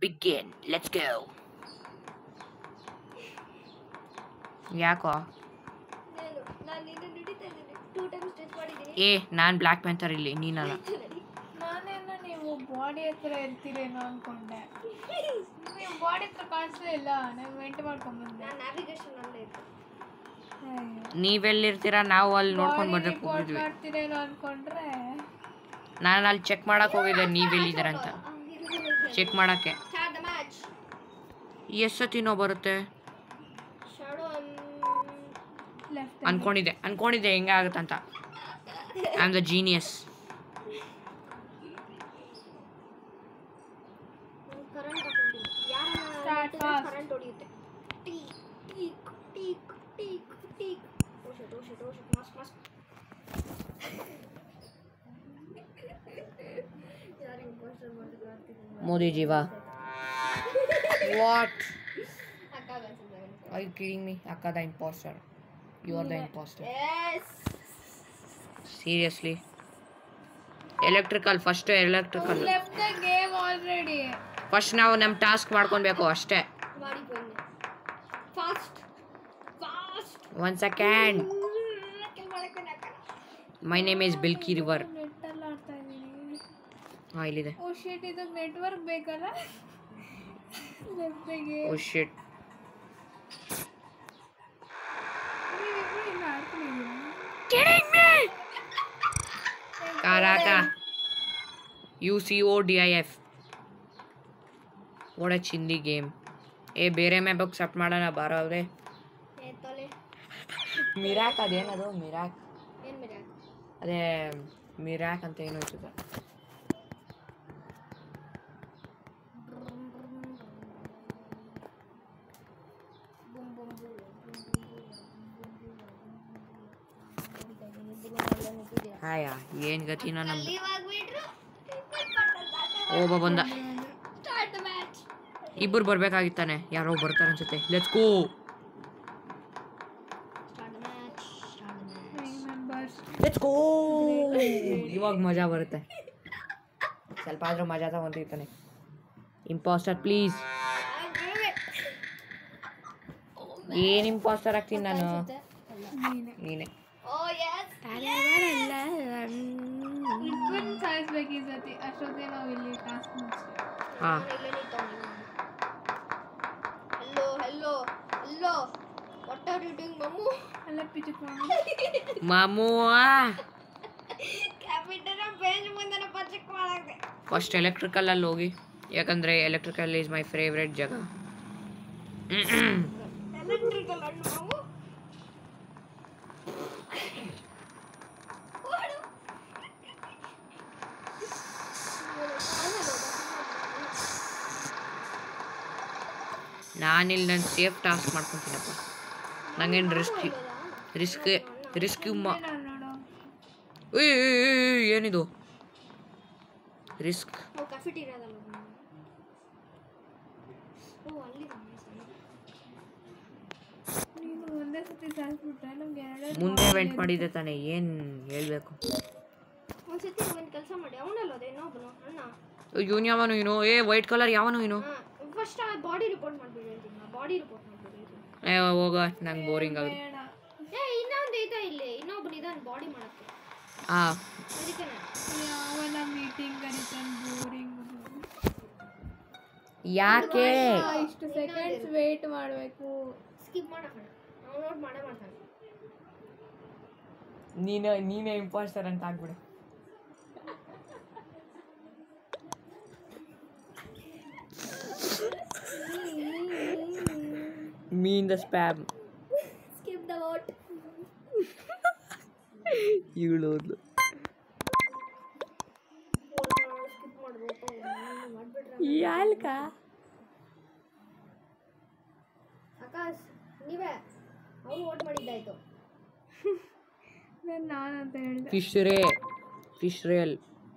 begin. Let's go. ಯಾಕೋ ನಾನು ನಾನು ನಿನ್ನ ನುಡಿತಾ ಇದ್ದೀನಿ ಟೂ ಟೈಮ್ಸ್ ಸ್ಟಿಚ್ ಮಾಡಿದ್ದೀನಿ ಏ ನಾನು ಬ್ಲ್ಯಾಕ್ ಪ್ಯಾಂಥರ್ ಇಲ್ಲಿ ನೀನಲ್ಲ ನಾನೇನೋ ನೀವು ಬಾಡಿ ಹತ್ರ ಇರ್ತೀರೇನೋ ಅನ್ಕೊಂಡೆ ನೀವು ಬಾಡಿ ಹತ್ರ ಕಾಣಿಸ್ಲೇ ಇಲ್ಲ ನಾನು ವೆಂಟ್ ಮಾಡ್ಕೊಂಡ್ಬಂದೆ ನಾನು ನ್ಯಾವಿಗೇಷನ್ ಅಲ್ಲೇ ಇದ್ದೆ ನೀವೆಲ್ಲಿರ್ತೀರಾ ನಾವು ಅಲ್ಲಿ ನೋಡ್ಕೊಂಡು ಬರ್ಬೇಕು ರಿಪೋರ್ಟ್ ಹೋಗಿದ್ವಿ ಮಾಡ್ತೀರೇನೋ ಅನ್ಕೊಂಡ್ರೆ ನಾನು ಅಲ್ಲಿ ಚೆಕ್ ಮಾಡಕ್ ಹೋಗಿದ್ದೆ ನೀವೆಲ್ಲಿದ್ದೀರ ಅಂತ ಚೆಕ್ ಮಾಡಕ್ಕೆ ಸ್ಟಾರ್ಟ್ ದ ಮ್ಯಾಚ್ ಎಷ್ಟು ಸತಿನೋ ಬರುತ್ತೆ ಶಾಡೋ ಲೆಫ್ಟ್ ಅನ್ಕೊಂಡಿದ್ದೆ ಅನ್ಕೊಂಡಿದ್ದೆ ಹೆಂಗೆ ಆಗುತ್ತಂತ I am the genius current ಹಾಕೊಂಡಿದ್ದೀನಿ Start ಯಾರು fast. ಕರೆಂಟ್ ಹೊಡೆಯುತ್ತೆ ಟೀಕ್ ಟೀಕ್ ಟೀಕ್ ಟೀಕ್ ಟೀಕ್ ಓಶಟ್ ಓಶಟ್ ಓಶಟ್ ಮಸ್ತ್ ಮಸ್ತ್ ಯಾರು ಇಂಪೋಸ್ಟರ್ ಮಾಡಿದ್ರು ಅಂತಿದ್ದೀನಿ ಮೋದಿ ಜೀವ ವಾಟ್ ಅಕ್ಕ ಅನ್ಸಿದ್ರೆ ಐ ಕಿಡಿಂಗ್ ಮೀ ಅಕ್ಕ the impostor you are the impostor yes seriously electrical first electrical left the game already first ನಾವು ನಮ್ಮ ಟಾಸ್ಕ್ ಮಾಡ್ಕೊಬೇಕು ಅಷ್ಟೇ ಮಾಡಿ ಬನ್ನಿ ಫಾಸ್ಟ್ ಫಾಸ್ಟ್ ಒನ್ ಸೆಕೆಂಡ್ ಮಾಡಕ್ಕೆ ನಾಕ ಮೈ ನೇಮ್ ಇಸ್ ಬಿಲ್ಕಿ ರಿವರ್ ನೆಟ್ ಅಲ್ಲಿ ಆಡ್ತಾ ಇದೀನಿ ಹಾಂ ಇಲ್ಲಿದೆ ಓ ಶಿಟ್ ಇದಕ್ಕೆ ನೆಟ್ವರ್ಕ್ ಬೇಕಲ್ಲ left the game oh shit ನೀವಿಬ್ರು ಇನ್ನು ಆಡ್ಕೊಂಡಿದ್ದೀರಾ ಕಾರಾಕ U C O D I F ಓಡ ಚಿಂದಿ ಗೇಮ್ ಏ ಬೇರೆ ಮ್ಯಾಪ್ ಸೆಟ್ ಮಾಡೋಣ ಬಾರವ್ರೆ ಏ ತೊಲೆ ಮಿರಾಕ್ ಅದೇನದು ಮಿರಾಕ್ ಏನು ಮೇರೆ ಅದೇ ಮಿರಾಕ್ ಅಂತ ಏನೋ ಇರ್ತದೆ ಹಾಯ ಏನು ಗತಿನ ನಮ್ದು ಇವಾಗ ಬಿಟ್ರು ಓಬ ಬಂದ ಸ್ಟಾರ್ಟ್ ಮ್ಯಾಚ್ ಇಬ್ಬರು ಬರ್ಬೇಕಾಗಿತ್ತಾನೆ ಯಾರೋ ಬರ್ತಾರೆ ಅನ್ಸುತ್ತೆ let's go start match start match nine members let's go ಇವಾಗ ಮಜಾ ಬರುತ್ತೆ ಸ್ವಲ್ಪ ಆದ್ರೂ ಮಜಾ ತಗೊಂಡಿರ್ತಾನೆ ಇಂಪಾಸ್ಟರ್ ಪ್ಲೀಸ್ ಏನ್ ಇಂಪಾಸ್ಟರ್ ಆಗ್ತೀನಿ ನಾನು ನೀನೆ ನೀನೆ ಓ ಎಸ್ ಇಬ್ಬರನ್ನ ಸಾಯಿಸ್ಬೇಕು ಈ ಸತಿ ಅಷ್ಟೊತ್ತಿಗೆ ನಾವು ಇಲ್ಲಿ ಟಾಸ್ಕ್ ಮುಗಿಸ್ತೀವಿ ಹಾ hello hello hello what are you doing ಮಮ್ಮು ಅಲ್ಲ ಪಿಚಕ್ ಮಾಮೂ ಕ್ಯಾಪಿಟಲ್ ಪೇಜ್ ಮುಂದೆ ಪಚಕ್ ಮಾಡಕ್ಕೆ ಫಸ್ಟ್ ಎಲೆಕ್ಟ್ರಿಕಲ್ ಅಲ್ಲಿ ಹೋಗಿ ಯಾಕಂದ್ರೆ ಎಲೆಕ್ಟ್ರಿಕಲ್ ಈಸ್ ಮೈ ಫೇವ್ರೆಟ್ ಜಾಗ ಎಲೆಕ್ಟ್ರಿಕಲ್ ಹಣ್ಣು ಮಮ್ಮು ಓಡು. ನಾನಿಲ್ಲಿ ನನ್ನ ಸೇಫ್ ಟಾಸ್ಕ್ ಮಾಡ್ಕೊತೀನಪ್ಪ ನಂಗೇನು ರಿಸ್ಕ್ ರಿಸ್ಕ್ ರಿಸ್ಕ್ ಮಾ ನೋಡು ಏಯ್ ಏಯ್, ಏಯ್, ಏಯ್, ಏನಿದು ರಿಸ್ಕ್ ಓ ಕ್ಯಾಫೆಟೀರಿಯಾದಲ್ಲ ಓ ಅಲ್ಲಿ ನೀನು ಒಂದೇ ಸತಿ ಸಾಯಿಸ್ಬಿಟ್ರೆ ನಮ್ಗೆ ಎರಡು ಮುಂದೆ ವೆಂಟ್ ಮಾಡಿದ್ದೆ ತಾನೆ ಏನು ಹೇಳಬೇಕು ಒಂದ್ಸತಿ ಒಂದು ಕೆಲಸ ಮಾಡಿ ಅವನಲ್ಲ ಅದೇ ಇನ್ನೊಬ್ಬನು ಅಣ್ಣ ಇವನು ಯಾವನು ಇವನು ಏ ವೈಟ್ ಕಲರ್ ಯಾವನು ಇವನು ಫಸ್ಟ್ ಆ ಬಾಡಿ ರಿಪೋರ್ಟ್ ಮಾಡ್ಬಿಡಿ ಹೇಳ್ತೀನಿ ಬಾಡಿ ರಿಪೋರ್ಟ್ ಮಾಡ್ಬಿಡಿ ಹೇಳ್ತೀನಿ. ಏ ಹೋಗ ನಂಗೆ ಬೋರಿಂಗ್ ಆಗುತ್ತೆ ಬೇಡ ಏ ಇನ್ನೊಂದು ಇದೆ ಇಲ್ಲಿ ಇನ್ನೊಬ್ಬನು ಇದಾನೆ ಬಾಡಿ ಮಾಡಕ್ಕೆ ಹಾಂ ಅದಕ್ಕೆ ಯಾವನ ಮೀಟಿಂಗ್ ಕರೀತಾನೆ ಬೋರಿಂಗ್ ಯಾಕೆ ಇಷ್ಟು ಸೆಕೆಂಡ್ಸ್ ವೇಟ್ ಮಾಡಬೇಕು ಸ್ಕಿಪ್ ಮಾಡೋಣ ಅವ್ನು ನೋಟ್ ಮಾಡೇ ಮಾಡ್ತಾನೆ ನೀನು ನೀನೇ ಇಂಪಾಸ್ಟರ್ ಅಂತ ಆಗ್ಬಿಡು mean the spam skip the vote ಇವಳು ಸ್ಕಿಪ್ ಮಾಡ್ಬೇಕು ಮಾಡ್ಬಿಟ್ರೆ ಯಾಲ್ಕ ಆಕಾಶ್ ನೀವೇ ಅವ್ನು ವೋಟ್ ಮಾಡಿದ್ದಾಯ್ತು ನಾನು ನಾನು ಅಂತ ಹೇಳಿದೆ ಫಿಶ್ ರೇ ಫಿಶ್ ರೇಲ್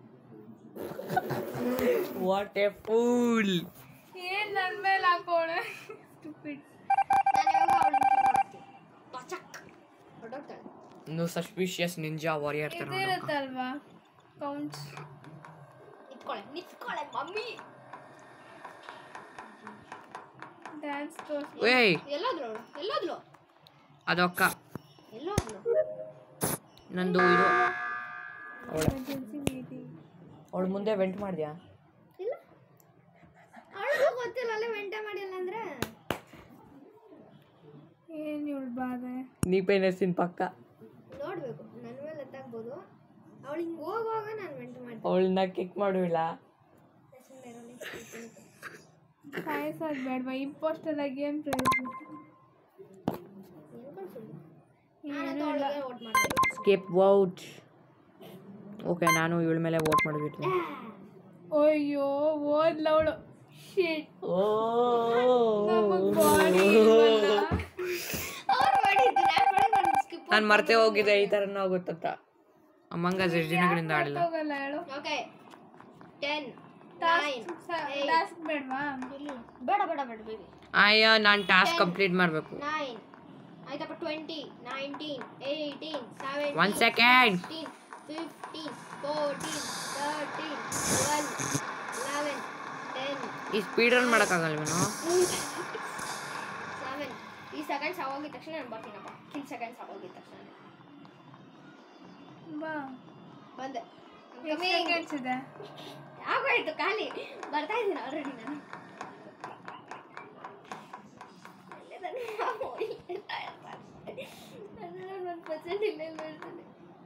ವಾಟ್ ಎ ಫೂಲ್ ಏನ್ ನನ್ ಮೇಲೆ ಹಾಕೋಣ ಸ್ಟುಪಿಡ್ ನಾನು ಇವಾಗ ಅವಳನ್ನ ಮಾಡ್ತೀನಿ ಪಚಕ್ ಹೊರಟೋಗ್ತಾಳೆ ಇನ್ನು ಸಸ್ಪಿಷಿಯಸ್ ನಿಂಜಾ ವಾರಿಯರ್ ತರ ನೋಡು. ಇದಿರುತ್ತಲ್ವಾ ಕೌಂಟ್ಸ್ ನಿತ್ಕೊಳೆ ನಿತ್ಕೊಳೆ ಮಮ್ಮಿ ಡ್ಯಾನ್ಸ್ ತೋರ್ಸ್ ಏಯ್ ಎಲ್ಲೋದ್ಲು ಅವಳು ಎಲ್ಲೋದ್ಲು ಅದು ಅಕ್ಕ ಎಲ್ಲೋದ್ಲು ನಂದು ಇದು ಎಮರ್ಜೆನ್ಸಿ ಮೀಟಿಂಗ್ ಅವಳು ಮುಂದೆ ವೆಂಟ್ ಮಾಡಿದ್ಯಾ ಇಲ್ಲ ಅವಳಿಗೂ ಗೊತ್ತಿಲ್ಲ ಅಲ್ಲೇ ಮೆಂಟೆ ಮಾಡಿಲ್ಲ ಅಂದ್ರೆ ಏನು ಇವಳು ಬಾಧೆ ನೀ ಪೈನಸ್ಸಿನ ಪಕ್ಕ ನೋಡ್ಬೇಕು ನನ್ನ ಮೇಲೆ ಎತ್ತಾಗ್ಬೋದು ಅವಳು ಹಿಂಗೆ ಹೋಗುವಾಗ ನಾನು ಮೆಂಟೆ ಮಾಡ್ತೀನಿ ಅವಳನ್ನ ಕಿಕ್ ಮಾಡುವಿಲ್ಲ ಸುಮ್ಮನೆ ಇರೋಣ ಸಾಯಿಸೋದು ಬೇಡವಾ ಇಂಪೋಸ್ಟರ್ ಆಗಿ ಏನು ಪ್ರಯೋಜನ ನಾನಂತೂ ಅವಳಿಗೆ ವೋಟ್ ಮಾಡ್ತೀನಿ ಸ್ಕಿಪ್ ವೌಟ್ ಓಕೆ ನಾನು ಇವಳ ಮೇಲೆ ವೋಟ್ ಮಾಡಿಬಿಟ್ನಿ ಅಯ್ಯೋ ಓದ್ಲ ಅವಳು ಶಿಟ್ ಓ ನಮಗ್ ಬಾಡಿ ಅವ್ರು ಮಾಡಿದ್ದು ನಾನು ಮಾಡಿ ನಾನು ಸ್ಕಿಪ್ ನಾನು ಮರ್ತೆ ಹೋಗಿದ್ದೆ ಈ ಥರನೂ ಆಗುತ್ತಂತ ಅಮ್ಮಂಗ ಎಷ್ಟು ದಿನಗಳಿಂದ ಆಡಿಲ್ಲ ಹೋಗಲ್ಲ ಹೇಳು ಓಕೆ ಟೆನ್ ನೈನ್ ಟಾಸ್ಕ್ ಬೇಡವಾ ಬೇಡ ಬೇಡ ಬೇಡ ಬೇಬಿ ಅಯ್ಯ ನಾನು ಟಾಸ್ಕ್ ಕಂಪ್ಲೀಟ್ ಮಾಡಬೇಕು ನೈನ್ ಆಯ್ತಪ್ಪ twenty nineteen eighteen seventeen one second fifteen fifteen fourteen thirteen twelve eleven ten ಈ ಸ್ಪೀಡ್ ರನ್ ಮಾಡೋಕ್ಕಾಗಲ್ವೇನೋ ಸೆವೆನ್ ಈ ಸೆಕೆಂಡ್ಸ್ ಆಗೋಗಿದ ತಕ್ಷಣ ನಾನು ಬರ್ತೀನಪ್ಪ ಕಿಲ್ ಸೆಕೆಂಡ್ಸ್ ಆಗೋಗಿದ ತಕ್ಷಣ ಬಾ ಬಂದೆ ಎಷ್ಟು seconds ಇದೆ ಆಗೋಯ್ತು ಖಾಲಿ ಬರ್ತಾ ಇದ್ದೀನಿ ಆಲ್ರೆಡಿ ನಾನು ಒಂದು ಪರ್ಸೆಂಟ್ ಇಲ್ಲ ಇಲ್ಲ ಇರ್ತಾನೆ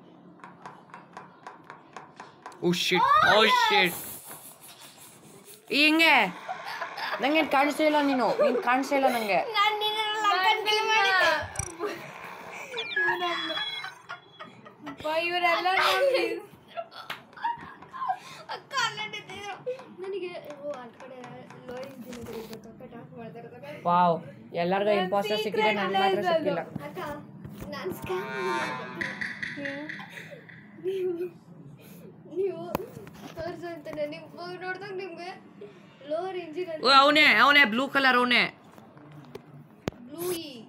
ಓ ಶಿಟ್ ಓ ಶಿಟ್ ಹಿಂಗೆ ನಂಗೆ ಕಾಣಿಸ್ತಾ ಇಲ್ಲ ನೀನು ನೀನು ಕಾಣಿಸ್ತಾ ಇಲ್ಲ ನನಗೆ ನಾನು ನಿನ್ನೆಲ್ಲ ಕಂಟ್ರೋಲ್ ಮಾಡಿದ್ದೆ ಅಪ್ಪ ಇವರೆಲ್ಲ ನೋಡಿ ಅಕ್ಕ ಅಲ್ಲಂಟಿದ್ರು ನನಗೆ ಓ ಆ ಕಡೆ ಲೋ ಇಂಜಿನಿಯರ್ ಇರ್ಬೇಕು ಅಕ್ಕ ಟಾಕ್ ಮಾಡ್ತಾ ಇರೋದಾಗ ವಾವ್ ಎಲ್ಲರಿಗೂ ಇಂಪಾಸ್ಟರ್ ಸಿಕ್ಕಿದೆ ನನಗೆ ಮಾತ್ರ ಸಿಕ್ಕಿಲ್ಲ ಅಕ್ಕ ನಾನು ಸ್ಕ್ಯಾನ್ ನೀವು ನೀವು ತೋರಿಸು ಅಂತಾನೆ ನೀವು ನೋಡಿದಾಗ ನಿಮ್ಗೆ ಲೋವರ್ ಇಂಜಿನ್ ಓ ಅವನೇ ಅವನೇ ಬ್ಲೂ ಕಲರ್ ಅವನೇ ಬ್ಲೂ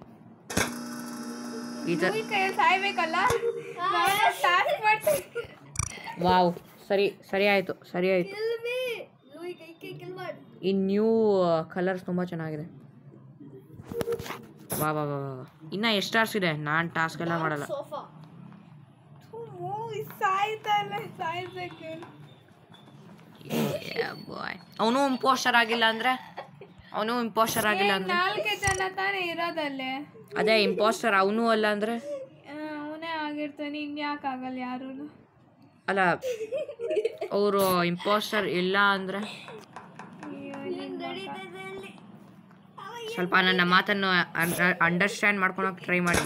ಈ ಥರ ಈ ಕೈಯಲ್ಲಿ ಸಾಯ್ಬೇಕಲ್ಲ ಟಾಸ್ಕ್ ಮಾಡ್ತೀವಿ ವಾವ್ ಸರಿ ಸರಿ ಆಯಿತು ಸರಿ ಆಯಿತು ಕಿಲ್ ಮೀ ಲೂಯಿ ಕೈ ಕೈ ಕಿಲ್ ಮಾಡಿ ಈ ನ್ಯೂ ಕಲರ್ಸ್ ತುಂಬ ಚೆನ್ನಾಗಿದೆ ವಾ ವಾ ವಾ ವಾ ಇನ್ನು ಎಷ್ಟು ಸ್ಟಾರ್ಸ್ ಇದೆ ನಾನು ಟಾಸ್ಕ್ ಎಲ್ಲ ಮಾಡಲ್ಲ ಸೋಫಾ ಸಾಯ್ತಾ ಇಲ್ಲ ಸಾಯ್ಬೇಕು ಬಾಯ್ ಅವನು ಇಂಪೋಸ್ಟರ್ ಆಗಿಲ್ಲ ಅಂದರೆ ಅವನು ಇಂಪೋಸ್ಟರ್ ಆಗಿಲ್ಲ ಅಂದರೆ ನಾಲ್ಕು ಜನ ತಾನೇ ಇರೋದಲ್ಲೇ ಅದೇ ಇಂಪೋಸ್ಟರ್ ಅವನು ಅಲ್ಲ ಅಂದರೆ ಅವನೇ ಆಗಿರ್ತಾನೆ ಇನ್ಯಾಕೆ ಆಗಲ್ಲ ಯಾರೂ ಅಲ್ಲ ಅವರು ಇಂಪೋಸ್ಟರ್ ಇಲ್ಲ ಅಂದರೆ ನಡೀತದೆ ಅಲ್ಲಿ ಸ್ವಲ್ಪ ನನ್ನ ಮಾತನ್ನು ಅಂಡರ್ಸ್ಟ್ಯಾಂಡ್ ಮಾಡ್ಕೊಳಕ್ಕೆ ಟ್ರೈ ಮಾಡಿ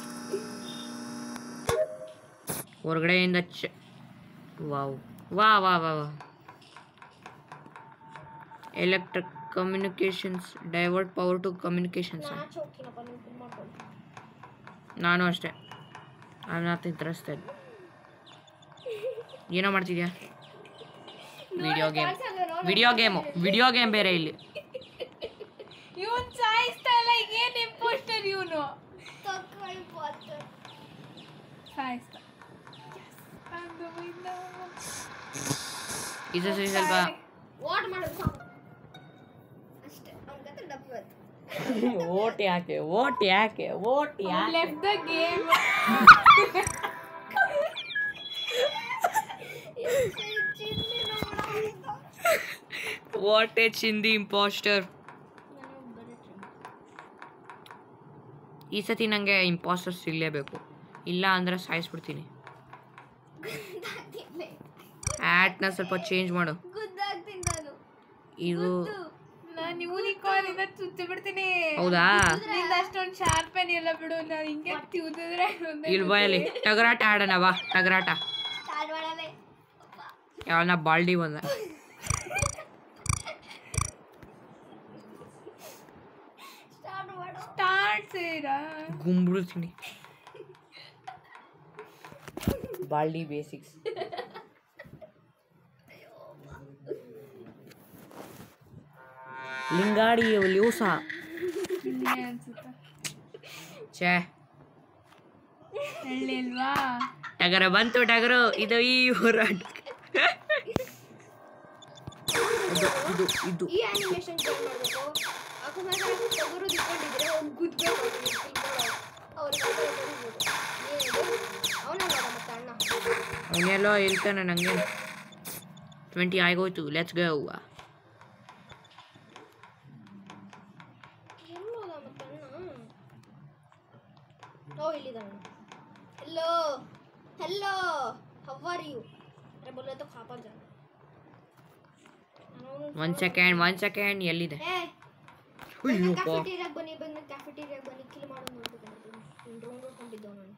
ಹೊರಗಡೆಯಿಂದ ಚ ವಾವ್ ವಾ ವಾ ವಾ ವಾ electric communications divert power to communications match ಹೋಗ್ತೀನಪ್ಪ ನೀವು ಕಿಲ್ ಮಾಡ್ಕೊಂಡು ನಾನು ಅಷ್ಟೇ ಐ ನಾಟ್ ಇಂಟ್ರೆಸ್ಟೆಡ್ ಏನೋ ಮಾಡ್ತಿದ್ಯಾ video game video game video game ಬೇರೆ ಇಲ್ಲಿ ಇವನ್ ಸಾಯಿಸ್ತಾ ಇಲ್ಲ ಏನ್ ಇಂಪೋಸ್ಟರ್ ಇವನು ತಕ್ಕೊಳ್ಳಿ ಪಾತ್ರ ಸಾಯಿಸ್ತಾ ಅದು ಇಲ್ಲ. ಇದು ಸರಿ ಸ್ವಲ್ಪ ವಾಟ್ ಮಾಡೋದು ಸಾಕು ಅಷ್ಟೇ ಅವ್ನ ಕತೆ ಡಬ್ಬು ಆಯ್ತು ಓಟ್ ಯಾಕೆ ಓಟ್ ಯಾಕೆ ಓಟ್ He ಯಾಕೆ left the game. What a ಚಿಂದಿ ಇಂಪಾಸ್ಟರ್ ಈ ಸತಿ ನನಗೆ ಇಂಪಾಸ್ಟರ್ ಸಿಗಲೇಬೇಕು ಇಲ್ಲ ಅಂದರೆ ಸಾಯಿಸ್ಬಿಡ್ತೀನಿ ಆ್ಯಟ್ನ ಸ್ವಲ್ಪ ಚೇಂಜ್ ಮಾಡು ಗುದ್ದಾಗ್ತೀನಿ ನಾನು ಇದು ನಾನ್ ಯೂನಿಕಾರ್ನ್ ಇಂದ ಚುಚ್ಚಿ ಬಿಡ್ತೀನಿ ಹೌದಾ ನಿಂದ ಅಷ್ಟೊಂದು ಶಾರ್ಪ್ ಪೆನ್ ಇಲ್ಲ ಬಿಡು ನಾನು ಹಿಂಗೆ ತಿವುದಿದ್ರೆ ಇಲ್ಲಿ ಬಾಯಲ್ಲಿ ಟಗರಾಟ ಆಡೋಣ ಬಾ ಟಗರಾಟ ಸ್ಟಾರ್ಟ್ ಮಾಡಲೇ ಯಾವನ ಬಾಲ್ಡಿ ಬಂದ ಸ್ಟಾರ್ಟ್ ಮಾಡು ಸ್ಟಾರ್ಟ್ ಸೇರಾ ಗುಂಬಿಡ್ತೀನಿ ಬಾಲ್ಡಿ ಬೇಸಿಕ್ಸ್ ಲಿಂಗಾಡಿ ಲ್ಯೂಸ ಅನ್ಸುತ್ತೆ ಛೇ ಹೇಳಿಲ್ವಾ ಟಗರ ಬಂತು ಟಗರು ಇದು ಈ ಹೋರಾಟ ಇದು ಇದು ಇದು ಇದು ಈ ಆನಿಮೇಷನ್ ಚೇಂಜ್ ಮಾಡಬೇಕು ಅಕಸ್ಮಾತ್ ತೊಗರು ಇಟ್ಕೊಂಡಿದ್ರೆ ಅವ್ನು ಗುದ್ಬೇಕು ಅವ್ರಿಗೆ ಅವನಲ್ಲ ಮತ್ತೆ ಅಣ್ಣ ಅವನೆಲ್ಲೋ ಹೇಳ್ತಾನೆ ನನಗೆ ಟ್ವೆಂಟಿ ಆಗೋಯ್ತು ಲೆಟ್ಸ್ ಗೋ ಎಲ್ಲೋದ ಮತ್ತೆ ಅಣ್ಣ ಓ ಇಲ್ಲಿದ್ದಾನೆ hello hello how are you ಅರೆ ಬೋಲೆ तो खा पर जाना ಒನ್ ಸೆಕೆಂಡ್ ಒನ್ ಸೆಕೆಂಡ್ ಎಲ್ಲಿದೆ ಏ ಅಯ್ಯಪ್ಪ ಕ್ಯಾಫೆಟೀರಿಯಾಗ ಬನ್ನಿ ಬಂದು ಕ್ಯಾಫೆಟೀರಿಯಾಗ ಬನ್ನಿ ಕಿಲ್ ಮಾಡೋದು ನೋಡ್ಬೇಕು ರೌಂಡ್ ನೋಡ್ಕೊಂಡಿದ್ದವ್ ನಾನು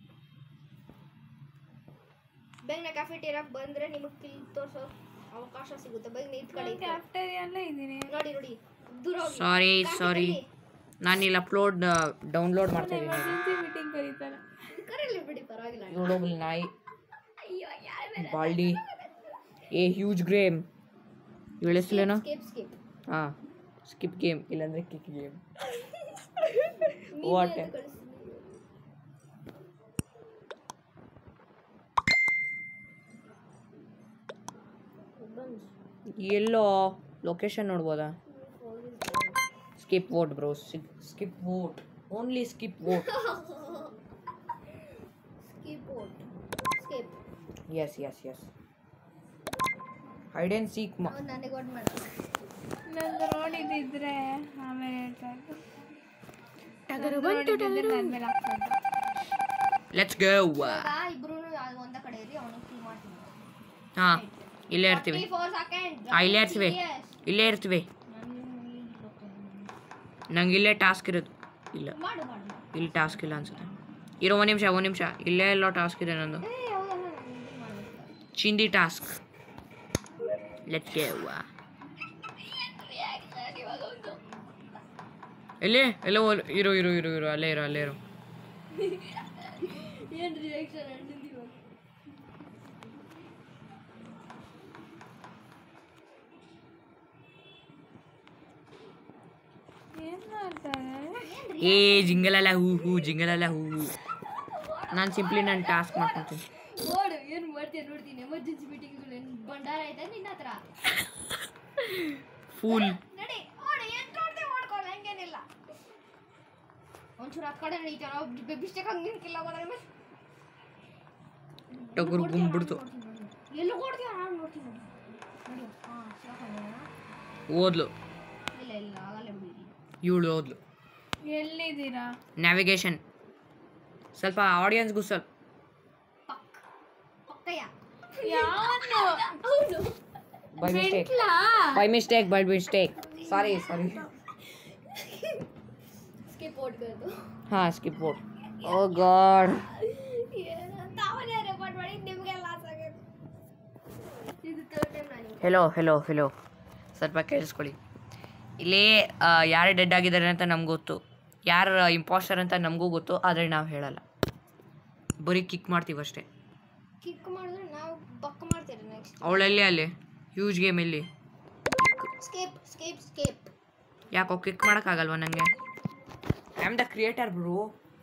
ಬೇಗನೆ ಕ್ಯಾಫೆಟೀರಿಯಾಗ ಬಂದ್ರೆ ನಿಮಗೆ ಕಿಲ್ ತೋರ್ಸೋ ಅವಕಾಶ ಸಿಗುತ್ತೆ ಬೇಗನೆ ಇದ್ ಕಡೆ ಇತ್ತು. ಕ್ಯಾಫ್ಟೇರಿಯಲ್ಲೇ ಇದ್ದೀನಿ ನೋಡಿ ನೋಡಿ ದೂರ ಹೋಗಿ ಸಾರಿ Cafe ಸಾರಿ ಬನ್ನಿ. ನಾನು ಇಲ್ಲಿ ಅಪ್ಲೋಡ್ ಡೌನ್ಲೋಡ್ ಮಾಡ್ತಾ ಇದ್ದೀನಿ ಎಮರ್ಜೆನ್ಸಿ ಮೀಟಿಂಗ್ ಕರೀತಾರೆ ಕರೀಲಿ ಬಿಡಿ ಪರವಾಗಿಲ್ಲ ಯೂಟ್ಯೂಬಲ್ಲಿ ನಾಯಿ ಅಯ್ಯೋ ಯಾರು ಬಾಲ್ಡಿ ಏ ಹ್ಯೂಜ್ ಗ್ರೇಮ್ ಇವಳ ಹೆಸರೇನು ಸ್ಕಿಪ್ ಸ್ಕಿಪ್ ಹಾಂ ಸ್ಕಿಪ್ ಗೇಮ್ ಇಲ್ಲಾಂದ್ರೆ ಕಿಕ್ ಗೇಮ್ ವಾಟ್ ಎಲ್ಲೋ ಲೊಕೇಶನ್ ನೋಡ್ಬೋದಾ skip vote bro skip vote only skip vote skip out skip yes yes yes hide and seek ಮ ಅವ್ನು ನನಗೆ ಒಟ್ಟು ಮಾಡ ನಂದು ನೋಡಿದ್ದಿದ್ರೆ ಆಮೇಲೆ ಹೇಳ್ತಾ ಇದ್ದು ನೋಡಿದ್ದಿದ್ರೆ ನನ್ನ ಮೇಲೆ ಆಗ್ತಾ ಇತ್ತು ಲೆಟ್ಸ್ ಗೋ ಇವಾಗ ಇಬ್ರು ಒಂದ ಕಡೆ ಇರಿ ಅವನಿಗೆ ಕಿಲ್ ಮಾಡ್ತೀನಿ ಹಾಂ ಇಲ್ಲೇ ಇರ್ತೀವಿ ಫೋರ್ ಸೆಕೆಂಡ್ ಹಾಂ ಇಲ್ಲೇ ಇರ್ತೀವಿ ಇಲ್ಲೇ ಇರ್ತೀವಿ ನಂಗೆ ಇಲ್ಲೇ ಟಾಸ್ಕ್ ಇರೋದು ಇಲ್ಲ ಮಾಡು ಮಾಡು ಮಾಡು. ಇಲ್ಲಿ ಟಾಸ್ಕ್ ಇಲ್ಲ ಅನ್ಸುತ್ತೆ ಇರೋ ಒಂದು ನಿಮಿಷ ಒಂದು ನಿಮಿಷ ಇಲ್ಲೇ ಎಲ್ಲೋ ಟಾಸ್ಕ್ ಇದೆ ನಂದು ಏ ಹೌದಲ್ಲ ನಾನು ಇದು ಮಾಡ್ಬೇಕು ಚಿಂದಿ ಟಾಸ್ಕ್ ಲೆಟ್ಸ್ ಗೋ ಎಲ್ಲಿ ಎಲ್ಲೋ ಹೋಲ್- ಇರು ಇರು ಇರು ಇರು ಅಲ್ಲೇ ಇರು ಅಲ್ಲೇ ಇರು ಏನು ರಿಯಾಕ್ಷನ್ ಅಣ್ಣಿಂದ ಇವಾಗ ಏನ್ ಮಾಡ್ತಾರೆ ಏ ಜಿಂಗಲಲ್ಲ ಹೂ ಹೂ ಜಿಂಗಲಲ್ಲ ಹೂ ಹೂ ನಾನು ಸಿಂಪ್ಲಿ ನಾನು ಟಾಸ್ಕ್ ಮಾಡ್ಕೊತೀನಿ ನೋಡು ಏನು ಮಾಡ್ತೀಯ ನೋಡ್ತೀನಿ ಎಮರ್ಜೆನ್ಸಿ ಮೀಟಿಂಗ್ಗಳು ಏನು ಭಂಡಾರ ಐತೆ ನಿನ್ನ ಹತ್ರ ಫುಲ್ ನಡಿ ಓಡು ಏನು ನೋಡ್ತೀವಿ ಮಾಡ್ಕೊಳ್ಳ ಹಂಗೇನಿಲ್ಲ ಒಂಚೂರು ಹತ್ತು ಕಡೆ ನಡೀತಾರ ಬಿಸ್ಟೇಕ್ ಹಂಗೆ ನಿಂತಿಲ್ಲ ಹೋದ್ರೆ ಟಗರು ಗುಂಬಿಡ್ತು ಎಲ್ಲೂ ಕೊಡ್ತೀಯ ನಾನು ನೋಡ್ತೀನಿ ನೋಡಿ ಹಾಂ ಸಾಕು ಓದ್ಲು ಇಲ್ಲ ಇಲ್ಲ ಆಗಲ್ಲ ಬಿಡಿ ಇವಳು ಓದ್ಲು ಎಲ್ಲಿದ್ದೀರಾ ನ್ಯಾವಿಗೇಷನ್ ಸ್ವಲ್ಪ ಆಡಿಯನ್ಸ್ಗೂ ಸ್ವಲ್ಪ ಪಕ್ ಪಕ್ಕಯ್ಯ ಯಾವನು ಹೌದು by mistake by mistake by mistake sorry sorry skip ಓಡ್ಬೇಕು ಹಾಂ ಸ್ಕಿಪ್ ಬೋರ್ಡ್ ಓ ಗಾಡ್ ಏನಂತ ಅವನೇ ರೆಕಾರ್ಡ್ ಮಾಡಿ ನಿಮಗೆ ಲಾಸ್ ಆಗೋದು ಇದು ಥರ್ಡ್ ಟೈಮ್ ನಾನು ಹೆಲೋ ಹೆಲೋ ಹೆಲೋ ಸ್ವಲ್ಪ ಕೇಳಿಸ್ಕೊಳ್ಳಿ ಇಲ್ಲಿ ಯಾರು ಡೆಡ್ ಆಗಿದ್ದಾರೆ ಅಂತ ನಮ್ಗೆ ಗೊತ್ತು ಯಾರು ಇಂಪಾಸ್ಟರ್ ಅಂತ ನಮಗೂ ಗೊತ್ತು ಆದರೆ ನಾವು ಹೇಳಲ್ಲ ಬರೀ ಕಿಕ್ ಮಾಡ್ತೀವಿ ಅಷ್ಟೇ ಕಿಕ್ ಮಾಡಿದ್ರೆ ನಾವು ಬಕ್ ಮಾಡ್ತೀರಿ ನೆಕ್ಸ್ಟ್ ಅವಳೆಲ್ಲಿ ಅಲ್ಲಿ ಹ್ಯೂಜ್ ಗೇಮ್ ಎಲ್ಲಿ ಸ್ಕೇಪ್ ಸ್ಕೇಪ್ ಸ್ಕೇಪ್ ಯಾಕೋ ಕಿಕ್ ಮಾಡೋಕ್ಕಾಗಲ್ವಾ ನನಗೆ I am the creator bro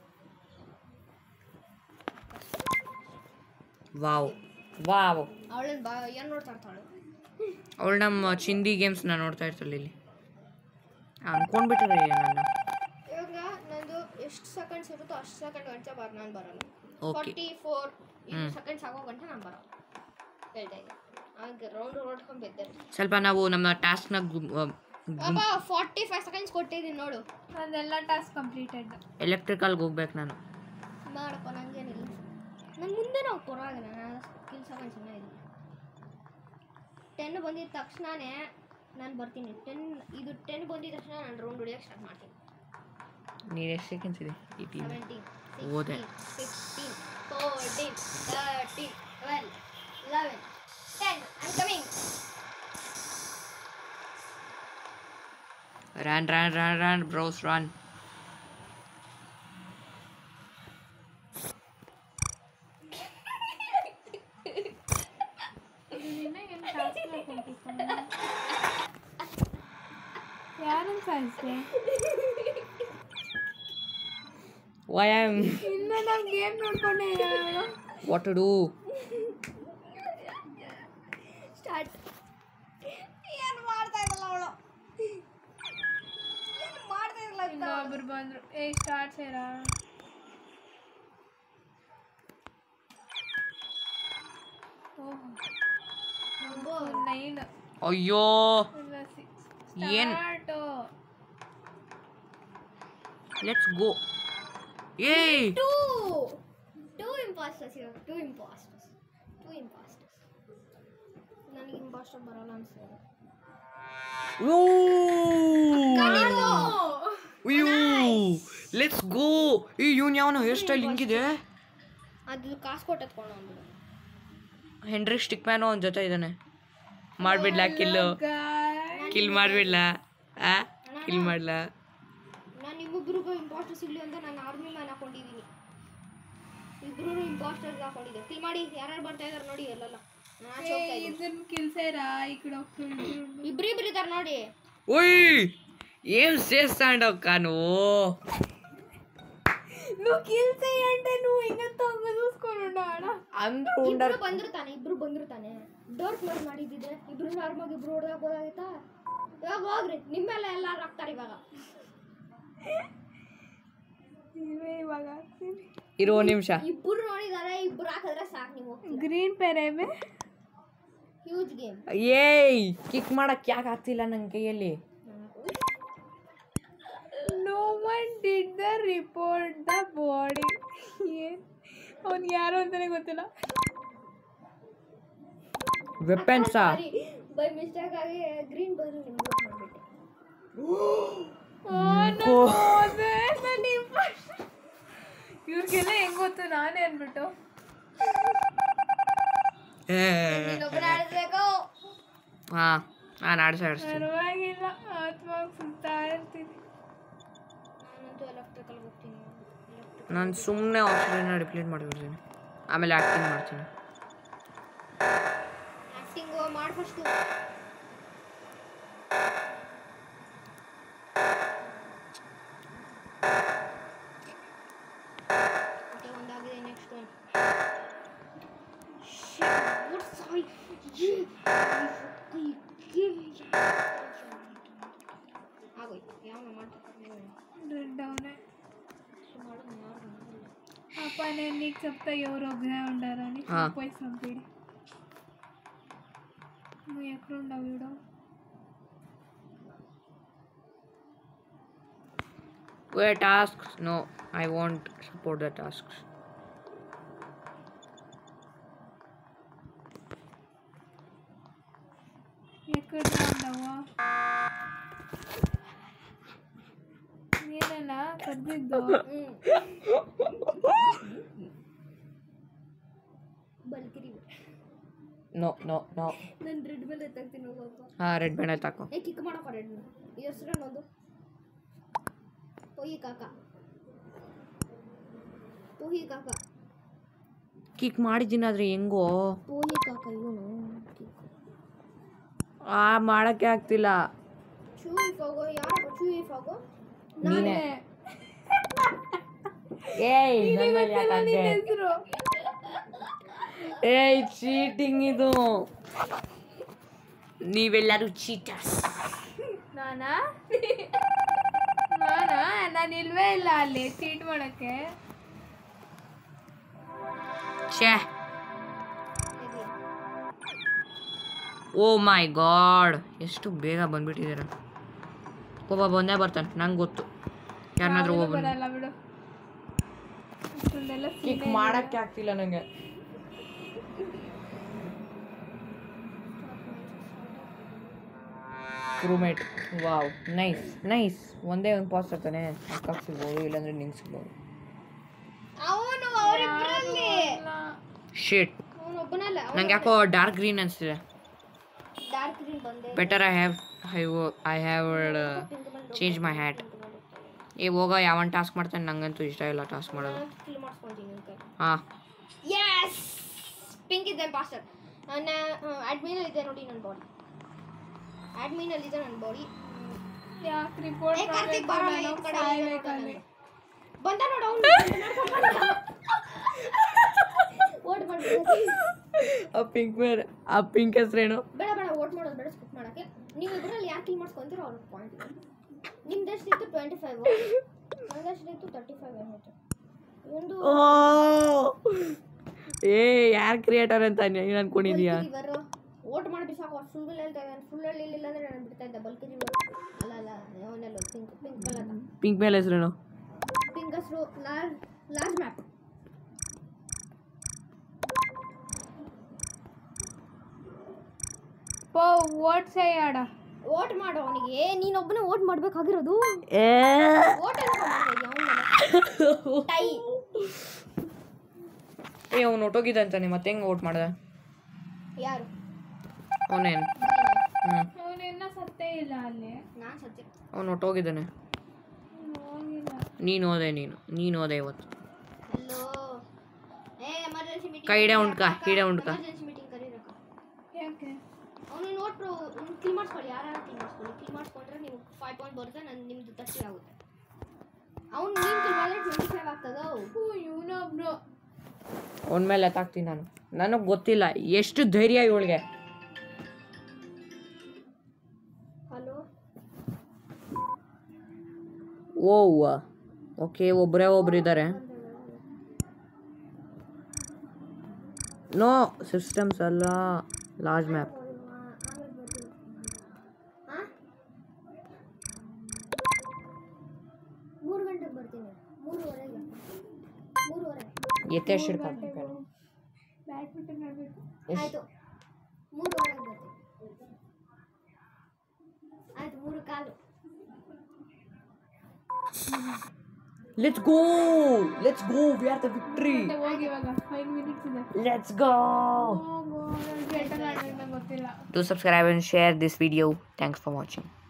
wow wow ಅವಳನ್ನ ಬಾ ಏನು ನೋಡ್ತಾ ಇರ್ತಾಳೆ ಅವಳು ನಮ್ಮ ಚಿಂದಿ ಗೇಮ್ಸ್ನ ನೋಡ್ತಾ ಇರ್ತಾಳೆ ಇಲ್ಲಿ ಅನ್ಕೊಂಡ್ಬಿಟ್ರೆ ನನ್ನ ಇವಾಗ ನಂದು ಎಷ್ಟು ಸೆಕೆಂಡ್ಸ್ ಇರುತ್ತೋ ಅಷ್ಟು ಸೆಕೆಂಡ್ ಗಂಟೆ ಬರ್ ನಾನು ಬರಲ್ಲ ಓಕೆ ಫಾರ್ಟಿ ಫೋರ್ ಇದು ಸೆಕೆಂಡ್ಸ್ ಆಗೋ ಗಂಟೆ ನಾನು ಬರಲ್ಲ ಹೇಳ್ತಾ ಇದ್ದೆ ಹಾಗೆ ರೌಂಡ್ ಹೊಡ್ಕೊಂಡು ಬಿದ್ದೆ ಸ್ವಲ್ಪ ನಾವು ನಮ್ಮ ಟಾಸ್ಕ್ನ ಅಪ್ಪ ಫಾರ್ಟಿ ಫೈವ್ ಸೆಕೆಂಡ್ಸ್ ಕೊಟ್ಟಿದ್ದೀನಿ ನೋಡು ನಂದೆಲ್ಲ ಟಾಸ್ಕ್ ಕಂಪ್ಲೀಟೆಡ್ ಎಲೆಕ್ಟ್ರಿಕಲ್ಗೆ ಹೋಗ್ಬೇಕು ನಾನು ಮಾಡಪ್ಪ ನಂಗೇನಿಲ್ಲ ನಂಗೆ ಮುಂದೆ ನಾವು ಪರವಾಗಿಲ್ಲ ನಾನು ಸ್ಕಿಲ್ ಸೆಕೆಂಡ್ಸ್ ಇನ್ನೂ ಇದೆ ಟೆನ್ ಬಂದಿದ ತಕ್ಷಣನೇ ನಾನು ಬರ್ತೀನಿ ಟೆನ್ ಇದು ಟೆನ್ ಬಂದಿದ ತಕ್ಷಣ ನಾನು ರೌಂಡ್ ಹೊಡಿಯೋಕೆ ಸ್ಟಾರ್ಟ್ ಮಾಡ್ತೀನಿ ನೀನು ಎಷ್ಟು ಸೆಕೆಂಡ್ಸ್ ಇದೆ ಏಯ್ಟೀನ್ ಸೆವೆಂಟೀನ್ ಹೋದೆ. Sixteen fourteen thirteen twelve eleven ten I coming run run run run bros run ಯಾರನ್ನ ಸಾಯಿಸ್ದೆ ವೈ ಆಮ್ ಇನ್ನು ನಾನು ಗೇಮ್ ನೋಡ್ಕೊಂಡೆ ಇರೋದು. ವಾಟ್ ಟು ಡೂ ಸ್ಟಾರ್ಟ್ ಏನು ಮಾಡ್ತಾ ಇದ್ದಲ್ಲ ಒಬ್ರು ಬಂದ್ರು ಏ ಸ್ಟಾರ್ಟ್ ಸೇರಾ ನೈನ್ ಅಯ್ಯೋ ಇಲ್ಲ ಸಿಕ್ಸ್ ಏನ್? ಸ್ಟಾರ್ಟು ಲೆಟ್ಸ್ ಗೋ ಏಯ್ ಟೂ ಟೂ ಇಂಪಾಸ್ಟರ್ಸ್ ಇವಾಗ ಟೂ ಇಂಪಾಸ್ಟರ್ಸ್ ಟೂ ಇಂಪಾಸ್ಟರ್ಸ್ ನನಗೆ ಇಂಪಾಸ್ಟರ್ ಬರಲ್ಲ ಅನ್ಸುತ್ತೆ ಲೆಟ್ಸ್ ಗೋ ಈ ಇವನ್ ಯಾವನ ಹೇರ್ ಸ್ಟೈಲ್ ಹಿಂಗಿದೆ ಅದು ಕಾಸು ಕೊಟ್ಟು ಎತ್ಕೊಂಡು ಅಂದ್ಬಿಡು ಹೆನ್ರಿ ಸ್ಟಿಕ್ ಮ್ಯಾನು ಅವನ ಜೊತೆ ಇದ್ದಾನೆ ಮಾಡ್ಬಿಡ್ಲಾ ಕಿಲ್ಲು ಕಿಲ್ ಮಾಡ್ಬಿಡ್ಲಾ ಆ ಕಿಲ್ ಮಾಡ್ಲಾ ನಾನು ನಿಮ್ಮಿಬ್ರಿಗೂ ಇಂಪಾಸ್ಟರ್ ಸಿಗ್ಲಿ ಅಂತ ನಾನು ಆರ್ಮಿ ಮ್ಯಾನ್ ಹಾಕೊಂಡಿದ್ದೀನಿ ಇಬ್ರು ಇಂಪಾಸ್ಟರ್ಸ್ ಹಾಕೊಂಡಿದ್ದೆ ಕಿಲ್ ಮಾಡಿ ಯಾರ್ಯಾರು ಬರ್ತಾ ಇದಾರೆ ನೋಡಿ ಎಲ್ಲೆಲ್ಲ ನಾನು ಆಚೆ ಹೋಗ್ತಾ ಇದ್ದೀನಿ ಇದನ್ನ ಕಿಲ್ಸೇರಾ ಈ ಕಡೆ ಹೋಗ್ತೀನಿ ಇಬ್ರಿಬ್ರು ಇದಾರೆ ನೋಡಿ ఓయ్ ఏం చేస్తాండవు కాను నువ్వు కిల్సే అంటే నువ్వు ఇంకా తొంగ చూసుకొని ఆడ అందరూ ಇಬ್ರು ಬಂದಿರ್ತಾನೆ ಇಬ್ರು ಬಂದಿರ್ತಾನೆ ಡೋರ್ ಕ್ಲೋಸ್ ಮಾಡಿದ್ದಿದ್ರೆ ಇಬ್ರು ನಾರ್ಮಲ್ ಇಬ್ರು ಹೊಡೆದಾಗೋದಾಗಿತ್ತಾ ಇವಾಗ ಹೋಗ್ರಿ ನಿಮ್ಮೆಲ್ಲ ಎಲ್ಲಾರು ಹಾಕ್ತಾರೆ ಇವಾಗ ನೀವೇ ಇವಾಗ ಇರೋ ನಿಮಿಷ ಇಬ್ರು ನೋಡಿದಾರೆ ಇಬ್ರು ಹಾಕಿದ್ರೆ ಸಾಕು ನೀವು ಗ್ರೀನ್ ಪೆರೇಮೆ ಹ್ಯೂಜ್ ಗೇಮ್ ಏಯ್ ಕಿಕ್ ಮಾಡಕ್ ಯಾಕೆ ಆಗ್ತಿಲ್ಲ ನನ್ನ ಕೈಯಲ್ಲಿ no one did the report the body ಏನ್ ಅವ್ನು ಯಾರು ಅಂತಾನೆ ಗೊತ್ತಿಲ್ಲ ವೆಪನ್ಸಾ ಬೈ ಮಿಸ್ಟೇಕ್ ಆಗಿ ಗ್ರೀನ್ ಬದಲು ನಿಮ್ಗೆ ಮಾಡ್ಬಿಟ್ಟೆ ಇವ್ರಿಗೆಲ್ಲ ಹೆಂಗ್ ಗೊತ್ತು ನಾನೇ ಅನ್ಬಿಟ್ಟು ನೀನೊಬ್ಬರು ಆಡಿಸ್ಬೇಕು ಹಾ ನಾನು ಆಡ್ಸ ಆಡಿಸ್ತೀನಿ ಪರವಾಗಿಲ್ಲ ಆತ್ಮಾಗ್ ಸುತ್ತಾ ಇರ್ತೀನಿ ನಾನಂತೂ ಎಲೆಕ್ಟ್ರಿಕಲ್ ಹೋಗ್ತೀನಿ ಎಲೆಕ್ಟ್ರಿಕಲ್ ನಾನು ಸುಮ್ಮನೆ ಆಪ್ಷನ್ ರಿಪ್ಲೇಟ್ ಮಾಡಿಬಿಡ್ತೀನಿ ಆಮೇಲೆ ಆ್ಯಕ್ಟಿಂಗ್ ಮಾಡ್ತೀನಿ ಆ್ಯಕ್ಟಿಂಗ್ ಮಾಡಿ ಫಸ್ಟು ಒಂದಾಗಿದೆ ನೆಕ್ಸ್ಟ್ ಒನ್ ಆಗೋಯ್ತು ಯಾವ ಮಾಡ್ತಾರೆ రెడ్ అవునే ఆ పని నీకు చెప్తా ఎవరు ఒగ్గా ఉండారని ఆ. పోయి చంపిడి నువ్వు ఎక్కడుండవు వీడు Where tasks? No, I won't support the tasks. ఎక్కడ ఉండవా నేనన్నా ಕದ್ದಿದ್ದು ಬಲ್ಕಿರಿ No, no, no. ನಾನು ರೆಡ್ ಮೇಲೆ ಎತ್ತಾಗ್ತೀನಿ ಹೋಗಪ್ಪ ಹಾಂ ರೆಡ್ ಬ್ಯಾಂಡಲ್ಲಿ ತಾಕೋ ಏ ಕಿಕ್ ಮಾಡಪ್ಪ ರೆಡ್ ಈ ಹೆಸರು ಒಂದು ಪೊಯ್ಯಿ ಕಾಕ ಪೋಹಿ ಕಾಕ ಕಿಕ್ ಮಾಡಿದ್ದೀನಿ ಆದರೆ ಹೆಂಗೋ ಪೋಹಿ ಕಾಕ ಇವನು ಆ ಮಾಡೋಕ್ಕೆ ಆಗ್ತಿಲ್ಲ ಚೂ ಇಫಾಗೋ ಯಾರಪ್ಪ ಚೂ ಇಫಾಗೋ ನೀನೇ ಏಯ್ ನನ್ನ ಮೇಲೆ ಯಾಕ್ ಹಾಕ್ದೆ? ಹೆಸರು ಏಯ್ ಚೀಟಿಂಗ್ ಇದು ನೀವೆಲ್ಲರೂ ಚೀಟರ್ಸ್ ನಾನಾ ನಾನಾ ನಾನು ಇಲ್ವೇ ಇಲ್ಲ ಅಲ್ಲಿ ಚೀಟ್ ಮಾಡಕ್ಕೆ ಛೇ ಓ ಮೈ ಗಾಡ್ ಎಷ್ಟು ಬೇಗ ಬಂದ್ಬಿಟ್ಟಿದ್ದೀರ ಒಬ್ಬ ಬಂದೇ ಬರ್ತಾನೆ ನಂಗೆ ಗೊತ್ತು ಯಾರನ್ನಾದ್ರೂ ಯಾವ್ದೂ ಒಬ್ಬ ಬರಲ್ಲ ಬಿಡು ಅಷ್ಟೊಂದೆಲ್ಲ ಕಿಕ್ ಮಾಡಕ್ಕೆ ಆಗ್ತಿಲ್ಲ ನನಗೆ ಕ್ರೂಮೇಟ್ ವಾವ್ ನೈಸ್ ನೈಸ್ ಒಂದೇ ಇಂಪಾಸ್ಟರ್ ತಾನೆ ಅಕ್ಕಕ್ಕೆ ಸಿಗ್ಬೋದು ಇಲ್ಲಾಂದ್ರೆ ನಿಂಗೆ ಸಿಗ್ಬೋದು ಅವನು ಅವರಿಬ್ಬರಲ್ಲಿ ಶೇಟ್ ಅವನು ಒಬ್ಬನಲ್ಲ ನಂಗೆ ಯಾಕೋ ಡಾರ್ಕ್ ಗ್ರೀನ್ ಅನಿಸ್ತಿದೆ ಡಾರ್ಕ್ ಗ್ರೀನ್ ಬಂದೆ better I have I I have change my hat ಏ ಹೋಗೋ ಯಾವನ್ ಟಾಸ್ಕ್ ಮಾಡ್ತಾನೆ ನಂಗಂತೂ ಇಷ್ಟ ಇಲ್ಲ ಟಾಸ್ಕ್ ಮಾಡೋದು ಕಿಲ್ ಮಾಡಿಸ್ಕೊಂತೀನಿ ಅಂತ ಹಾಂ ಎಸ್ ಪಿಂಕ್ ಇದೆ ಪಾಸ್ಟರ್ ನನ್ನ ಅಡ್ಮಿನಲ್ಲಿ ಇದೆ ನೋಡಿ ನನ್ನ ಬಾಡಿ ಅಡ್ಮಿನಲ್ಲಿ ಇದೆ ನನ್ನ ಬಾಡಿ ಯಾಕೆ ರಿಪೋರ್ಟ್ ಏ ಕಾರ್ತಿಕ್ ಬರೋಣ ಈ ಕಡೆ ಸಾಯ್ಬೇಕಲ್ಲಿ ಬಂದ ನೋಡು ಅವನು ಓಟ್ ಮಾಡ್ಬೇಕು ಆ ಪಿಂಕ್ ಮೇಲೆ ಆ ಪಿಂಕ್ ಹೆಸ್ರೇನು ಬೇಡ ಬೇಡ ಓಟ್ ಮಾಡೋದು ಬೇಡ ಸ್ಕಿಪ್ ಮಾಡಕ್ಕೆ ನೀವು ಇದ್ರಲ್ಲಿ ಯಾರು ಕಿಲ್ ಮಾಡ್ಸ್ಕೊಂತೀರೋ ಅವ್ರಿಗೆ ಪಾಯಿಂಟ್ ನಿಮ್ದು ಎಷ್ಟಿತ್ತು ಟ್ವೆಂಟಿ ಫೈವ್ ನಂದು ಎಷ್ಟಿತ್ತು ತರ್ಟಿ ಫೈವ್ ಏನಿತ್ತು ಒಂದು ಓ ಏ ಯಾರು ಕ್ರಿಯೇಟರ್ ಅಂತ ನೀನು ಅನ್ಕೊಂಡಿದ್ಯಾ ಇವರು ಓಟ್ ಮಾಡಿ ಬಿಸಾಕು ಫುಲ್ ಹೇಳ್ತಾ ಇದ್ದಾನೆ ಫುಲ್ ಹೇಳಿಲ್ಲ ಅಂದ್ರೆ ನಾನು ಬಿಡ್ತಾ ಇದ್ದೆ ಬಲ್ಕ್ ಅಲ್ಲ ಅಲ್ಲ ಅವನೆಲ್ಲ ಪಿಂಕ್ ಪಿಂಕ್ ಕಲರ್ ಪಿಂಕ್ ಮೇಲೆ ಹೆಸರೇನು ಪಿಂಕ್ ಹೆಸರು ಲಾರ್ಜ್ ಲಾರ್ಜ್ ಮ್ಯಾಪ್ ಪೋ ಓಟ್ ಸೈ ಆಡ ಓಟ್ ಮಾಡು ಅವನಿಗೆ ನೀನೊಬ್ಬನೇ ಓಟ್ ಮಾಡ್ಬೇಕಾಗಿರೋದು ಏ ಓಟ್ ಟೈ ಏ ಅವ್ನು ಹೊಟ್ಟೋಗಿದ್ದಂತಾನೆ ಮತ್ತೆ ಹೆಂಗೆ ಓಟ್ ಮಾಡ್ದೆ ಯಾರು ಅವನೇನು ಹ್ಞೂ ಅವನಿನ್ನ ಸತ್ತೇ ಇಲ್ಲ ಅಲ್ಲಿ ನಾನು ಸತ್ಯ ಅವ್ನು ಹೊಟ್ಟೋಗಿದ್ದಾನೆ ಹೋಗಿಲ್ಲ ನೀನು ಓದೆ ನೀನು ನೀನು ಓದೆ ಇವತ್ತು ಹಲೋ ಏ ಎಮರ್ಜೆನ್ಸಿ ಮೀಟಿಂಗ್ ಕೈ ಹಿಡೆ ಉಂಡ್ಕ, ಹಿಡೆ ಉಂಡ್ಕ. ಎಮರ್ಜೆನ್ಸಿ ಮೀಟಿಂಗ್ ಕರೀರಕ್ಕ ಯಾಕೆ ಅವನು ನೋಟ್ ಕ್ಲೀನ್ ಮಾಡಿಸ್ಕೊಳ್ಳಿ ಯಾರು ಕ್ಲೀನ್ ಮಾಡಿಸ್ಕೊಳ್ಳಿ ಕ್ಲೀನ್ ಮಾಡಿಸ್ಕೊಂಡ್ರೆ ನೀವು ಫೈವ್ ಪಾಯಿಂಟ್ ಬರುತ್ತೆ ನನ್ನ ನಿಮ್ದು ತರ್ಟಿ ಆಗುತ್ತೆ ಅವ್ನು ನೀನು ಕ್ಲೀನ್ ಮಾಡಿದ್ರೆ ಟ್ವೆಂಟಿ ಫೈವ್ ಆಗ್ತದೋ ಹ್ಞೂ ಇವನೊಬ್ರು ಅವನ ಮೇಲೆ ಎತ್ತಾಕ್ತೀನಿ ನಾನು ನನಗೆ ಗೊತ್ತಿಲ್ಲ ಎಷ್ಟು ಧೈರ್ಯ ಇವಳಿಗೆ ಹಲೋ ಓ ಓಕೆ ಒಬ್ಬರೇ ಒಬ್ರು ಇದ್ದಾರೆ ನೋ ಸಿಸ್ಟಮ್ಸ್ ಅಲ್ಲ ಲಾರ್ಜ್ ಮ್ಯಾಪ್ ಆಮೇಲೆ ಬರ್ತೀನಿ ಹಾಂ ಮೂರು ಗಂಟೆಗೆ ಬರ್ತೀನಿ ಮೂರುವರೆಗೆ ಮೂರುವರೆ ಎತ್ತೇಶ್ ಬ್ಯಾಡ್ಮಿಂಟನ್ ಆಡಬೇಕು ಆಯಿತು ಮೂರುವರೆಗೆ ಬರ್ತೀನಿ ಆಯ್ತು ಮೂರು ಕಾಲು let's go let's go we are the victory ಹೋಗಿ ಇವಾಗ ಫೈವ್ ಮಿನಿಟ್ಸ್ ಇದೆ ಲೆಟ್ಸ್ ಗೋ ಹೋಗು ಬ್ಯಾಡ್ಮಿಂಟನ್ ಆಡಬೇಕು ನಂಗೆ ಗೊತ್ತಿಲ್ಲ Do subscribe and share this video. Thanks for watching.